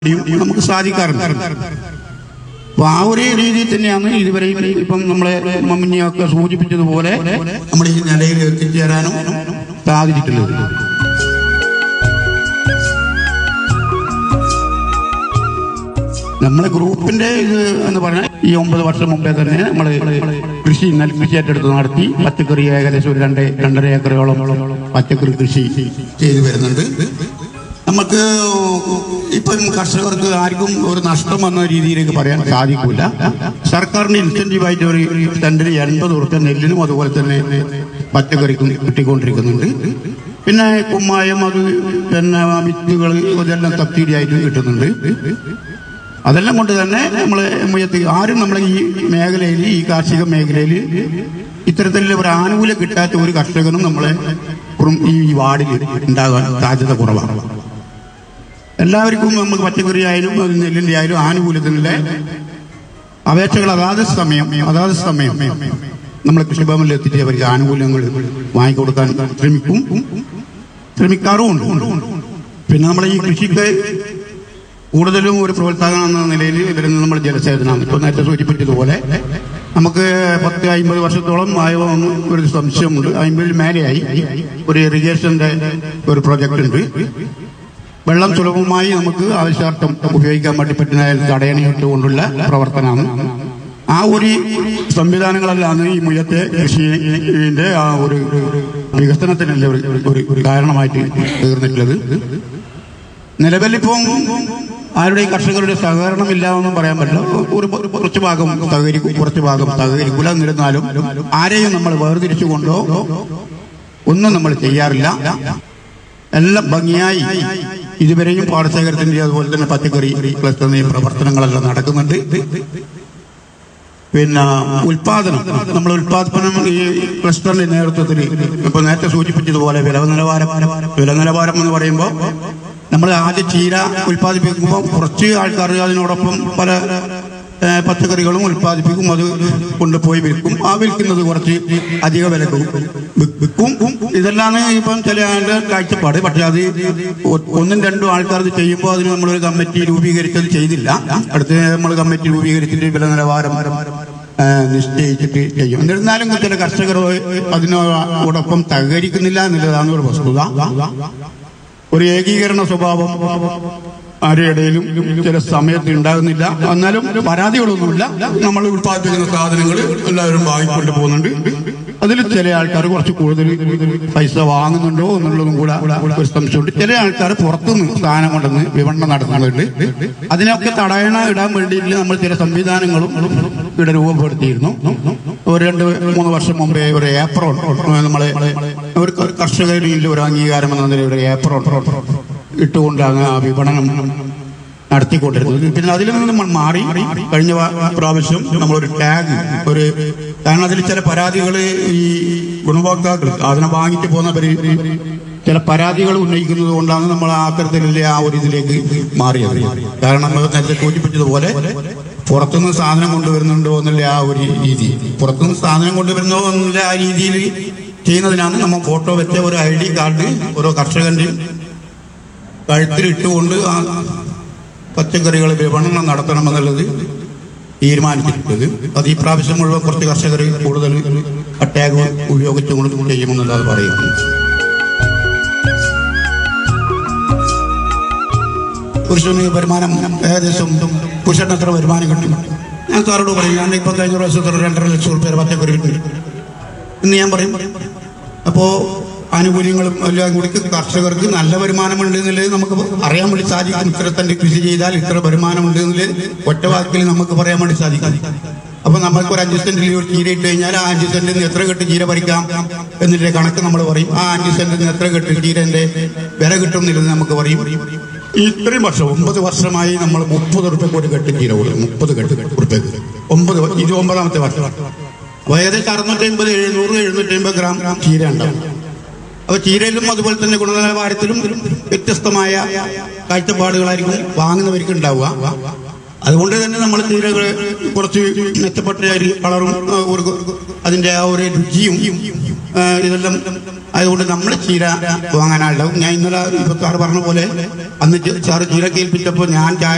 നമുക്ക് സാധിക്കാറുണ്ട് അപ്പൊ ആ ഒരു രീതിയിൽ തന്നെയാണ് ഇതുവരെയും ഇപ്പം നമ്മളെ മമ്മിനിയൊക്കെ സൂചിപ്പിച്ചതുപോലെ നമ്മൾ ഈ നിലയിൽ എത്തിച്ചേരാനും സാധിച്ചിട്ടുള്ളത് നമ്മളെ ഗ്രൂപ്പിന്റെ ഇത് എന്ന് പറഞ്ഞാൽ ഈ ഒമ്പത് വർഷം മുമ്പേ തന്നെ നമ്മൾ കൃഷി നെൽകൃഷി ഏറ്റെടുത്ത് നടത്തി പച്ചക്കറി ഏകദേശം ഒരു രണ്ട് രണ്ടര ഏക്കറോളം പച്ചക്കറി കൃഷി ചെയ്തു വരുന്നുണ്ട് നമുക്ക് ഇപ്പം കർഷകർക്ക് ആർക്കും ഒരു നഷ്ടം വന്ന രീതിയിലേക്ക് പറയാൻ സാധിക്കില്ല സർക്കാരിന് ഇൻസെന്റീവായിട്ട് ഒരു സെന്റിന് എൺപത് ഉറുപ്പ്യ നെല്ലിനും അതുപോലെ തന്നെ പച്ചക്കറിക്കും കിട്ടിക്കൊണ്ടിരിക്കുന്നുണ്ട് പിന്നെ കുമ്മായം അത് പിന്നെ വിത്തുകൾ ഇതെല്ലാം സബ്സിഡിയായിട്ട് കിട്ടുന്നുണ്ട് അതെല്ലാം കൊണ്ട് തന്നെ നമ്മളെ മുയത്ത് ആരും നമ്മളെ ഈ മേഖലയിൽ ഈ കാർഷിക മേഖലയിൽ ഇത്തരത്തിലുള്ള ഒരു ആനുകൂല്യം കിട്ടാത്ത ഒരു കർഷകനും നമ്മളെ പുറം ഈ വാർഡിൽ ഉണ്ടാകാൻ സാധ്യത കുറവാണ് എല്ലാവർക്കും നമുക്ക് പച്ചക്കറി ആയാലും അത് നെല്ലിന്റെ ആയാലും ആനുകൂല്യത്തിനുള്ള അപേക്ഷകൾ അതാത് സമയം അതാത് സമയം നമ്മളെ കൃഷിഭവനിൽ എത്തിച്ച് അവർക്ക് ആനുകൂല്യങ്ങൾ വാങ്ങിക്കൊടുക്കാൻ ശ്രമിക്കും ശ്രമിക്കാറുമുണ്ട് പിന്നെ നമ്മളെ ഈ കൃഷിക്ക് കൂടുതലും ഒരു പ്രോത്സാഹനം എന്ന നിലയിൽ വരുന്നത് നമ്മൾ ജലസേചനമാണ് ഇപ്പൊ നേരത്തെ സൂചിപ്പിച്ചതുപോലെ നമുക്ക് പത്ത് അമ്പത് വർഷത്തോളം ആയ ഒരു സംശയമുണ്ട് അമ്പതിൽ മേലെയായി ഒരു ഇറിഗേഷന്റെ ഒരു പ്രൊജക്ട് ഉണ്ട് വെള്ളം സുലഭമായി നമുക്ക് ആവശ്യാർത്ഥം ഉപയോഗിക്കാൻ വേണ്ടി പറ്റുന്ന തടയണയിട്ടുകൊണ്ടുള്ള പ്രവർത്തനമാണ് ആ ഒരു സംവിധാനങ്ങളെല്ലാം ഈ മുയത്തെ കൃഷിന്റെ ആ ഒരു വികസനത്തിനല്ലേ ഒരു ഒരു- ഒരു കാരണമായിട്ട് തീർന്നിട്ടുള്ളത് നിലവിലിപ്പം ആരുടെയും കർഷകരുടെ സഹകരണം ഇല്ലാതെന്നും പറയാൻ പറ്റില്ല ഒരു ഒരു കുറച്ച് ഭാഗം സഹകരിക്കും കുറച്ച് ഭാഗം സഹകരിക്കില്ല എന്നിരുന്നാലും ആരെയും നമ്മൾ വേർതിരിച്ചുകൊണ്ടോ ഒന്നും നമ്മൾ ചെയ്യാറില്ല എല്ലാം ഭംഗിയായി ഇതുവരെയും പാടശേഖരത്തിന്റെ അതുപോലെ തന്നെ പച്ചക്കറി ക്ലസ്റ്ററിന്റെയും പ്രവർത്തനങ്ങളെല്ലാം നടക്കുന്നുണ്ട് പിന്നെ ഉൽപാദനം നമ്മൾ ഉൽപാദനം ഈ ക്ലസ്റ്ററിന്റെ നേതൃത്വത്തിൽ ഇപ്പൊ നേരത്തെ സൂചിപ്പിച്ചതുപോലെ വില നിലവാരം വില നിലവാരം എന്ന് പറയുമ്പോൾ നമ്മൾ ആദ്യം ചീര ഉൽപ്പാദിപ്പിക്കുമ്പോൾ കുറച്ച് ആൾക്കാർ അതിനോടൊപ്പം പല ഏ, പച്ചക്കറികളും ഉൽപ്പാദിപ്പിക്കും അത് കൊണ്ടുപോയി വിൽക്കും ആ വിൽക്കുന്നത് കുറച്ച് അധിക വിലക്ക് വി- വിൽക്കും ഇതെല്ലാം ഇപ്പം ചില ആളുടെ കാഴ്ചപ്പാട് പക്ഷെ അത് ഒ- ഒന്നും രണ്ടും ആൾക്കാർ ഇത് ചെയ്യുമ്പോൾ അതിന് നമ്മളൊരു കമ്മിറ്റി രൂപീകരിച്ചത് ചെയ്തില്ല അടുത്ത് നമ്മൾ കമ്മിറ്റി രൂപീകരിച്ചിട്ട് വില നിലവാരം ആ, നിശ്ചയിച്ചിട്ട് ചെയ്യും എന്നിരുന്നാലും ചില കർഷകർ അതിനോടൊപ്പം സഹകരിക്കുന്നില്ല എന്നുള്ളതാണ് ഒരു വസ്തുത ഒരു ഏകീകരണ സ്വഭാവം ആരുടെയിലും ചില സമയത്ത് ഉണ്ടാകുന്നില്ല എന്നാലും പരാതികളൊന്നുമില്ല നമ്മൾ ഉത്പാദിപ്പിക്കുന്ന സാധനങ്ങൾ എല്ലാവരും വാങ്ങിക്കൊണ്ട് പോകുന്നുണ്ട് അതിൽ ചില ആൾക്കാർ കുറച്ച് കൂടുതൽ പൈസ വാങ്ങുന്നുണ്ടോ എന്നുള്ളതും കൂടെ ഒരു സംശയമുണ്ട് ചില ആൾക്കാർ പുറത്തുനിന്ന് സാധനം കൊണ്ടുവന്ന് വിപണനം നടത്തുന്നുണ്ട് അതിനൊക്കെ തടയണ ഇടാൻ വേണ്ടിയിട്ട് നമ്മൾ ചില സംവിധാനങ്ങളും ഇവിടെ രൂപപ്പെടുത്തിയിരുന്നു ഒരു രണ്ട് മൂന്ന് വർഷം മുമ്പേ ഒരു ഏപ്രോൺ നമ്മളെ ഒരു കർഷകരിൽ ഒരു അംഗീകാരം എന്ന നിലയിൽ ഒരു ഏപ്രോൺ ഇട്ടുകൊണ്ടാണ് ആ വിപണനം നടത്തിക്കൊണ്ടിരുന്നത് പിന്നെ അതിൽ നിന്ന് നമ്മൾ മാറി കഴിഞ്ഞ വ- പ്രാവശ്യം നമ്മളൊരു ടാഗ് ഒരു കാരണം അതിൽ ചില പരാതികൾ ഈ ഗുണഭോക്താക്കൾ സാധനം വാങ്ങിയിട്ട് പോകുന്നവര് ചില പരാതികൾ ഉന്നയിക്കുന്നത് കൊണ്ടാണ് നമ്മൾ ആ തരത്തിലുള്ള ആ ഒരു ഇതിലേക്ക് മാറിയത് കാരണം നമ്മൾ നേരത്തെ സൂചിപ്പിച്ചതുപോലെ പുറത്തുനിന്ന് സാധനം കൊണ്ടുവരുന്നുണ്ടോ എന്നുള്ള ആ ഒരു രീതി പുറത്തുനിന്ന് സാധനം കൊണ്ടുവരുന്നോ എന്നുള്ള ആ രീതിയിൽ ചെയ്യുന്നതിനാണ് നമ്മൾ ഫോട്ടോ വെച്ച ഒരു ഐ ഡി കാർഡ് ഓരോ കർഷകന്റെയും കഴുത്തിൽ ഇട്ടുകൊണ്ട് ആ പച്ചക്കറികൾ വിപണനം നടത്തണമെന്നുള്ളത് തീരുമാനിച്ചിട്ടുള്ളത് അത് ഈ പ്രാവശ്യം മുഴുവൻ കുറച്ച് കർഷകർ കൂടുതൽ ടാഗ് ഉപയോഗിച്ചുകൊണ്ട് ചെയ്യുമെന്നുള്ളത് പറയുന്നു പുരുഷന് വരുമാനം ഏകദേശം പുരുഷന് എത്ര വരുമാനം കിട്ടും ഞാൻ സാറോട് പറയും ഞാൻ ഇപ്പം കഴിഞ്ഞ പ്രാവശ്യം എത്ര രണ്ടര ലക്ഷം റുപ്യ പച്ചക്കറി കിട്ടി എന്ന് ഞാൻ പറയും അപ്പോ ആനുകൂല്യങ്ങളും എല്ലാം കൂടി കർഷകർക്ക് നല്ല വരുമാനമുണ്ട് എന്നുള്ളത് നമുക്ക് അറിയാൻ വേണ്ടി സാധിക്കും ഇത്ര തന്നെ കൃഷി ചെയ്താൽ ഇത്ര വരുമാനമുണ്ട് എന്നുള്ളത് ഒറ്റ വാക്കിൽ നമുക്ക് പറയാൻ വേണ്ടി സാധിക്കും അപ്പൊ നമുക്ക് ഒരു അഞ്ച് സെന്റിൽ ഒരു ചീര ഇട്ട് കഴിഞ്ഞാൽ ആ അഞ്ച് സെന്റിൽ നിന്ന് എത്ര കെട്ട് ചീര പറിക്കാം എന്നുള്ള കണക്ക് നമ്മൾ പറയും ആ അഞ്ച് സെന്റിൽ നിന്ന് എത്ര കെട്ട് ചീരന്റെ വില കിട്ടും എന്നുള്ളത് നമുക്ക് പറയും ഇത്രയും വർഷം ഒമ്പത് വർഷമായി നമ്മൾ മുപ്പത് റുപ്യക്ക് ഒരു കെട്ട് ചീര കൊടുക്കും മുപ്പത് കെട്ട് റുപ്യക്ക് ഒമ്പത് ഇത് ഒമ്പതാമത്തെ വർഷം അപ്പൊ ഏകദേശം അറുന്നൂറ്റി അമ്പത് എഴുന്നൂറ് എഴുന്നൂറ്റി അമ്പത് ഗ്രാം ചീര ഉണ്ടാവും അപ്പൊ ചീരയിലും അതുപോലെ തന്നെ ഗുണനിലവാരത്തിലും വ്യത്യസ്തമായ കാഴ്ചപ്പാടുകളായിരിക്കും വാങ്ങുന്നവർക്ക് ഉണ്ടാവുക അതുകൊണ്ട് തന്നെ നമ്മൾ ചീരകൾ കുറച്ച് മെച്ചപ്പെട്ട ഒരു കളറും ആ, ഒരു അതിന്റെ ആ ഒരു രുചിയും ആ, ഇതെല്ലാം അതുകൊണ്ട് നമ്മൾ ചീര വാങ്ങാനായിട്ടുണ്ടാവും ഞാൻ ഇന്നലെ ഇപ്പൊ സാറ് പറഞ്ഞ പോലെ അന്ന് ചാറ് ചീര കേൾപ്പിച്ചപ്പോൾ ഞാൻ ചായ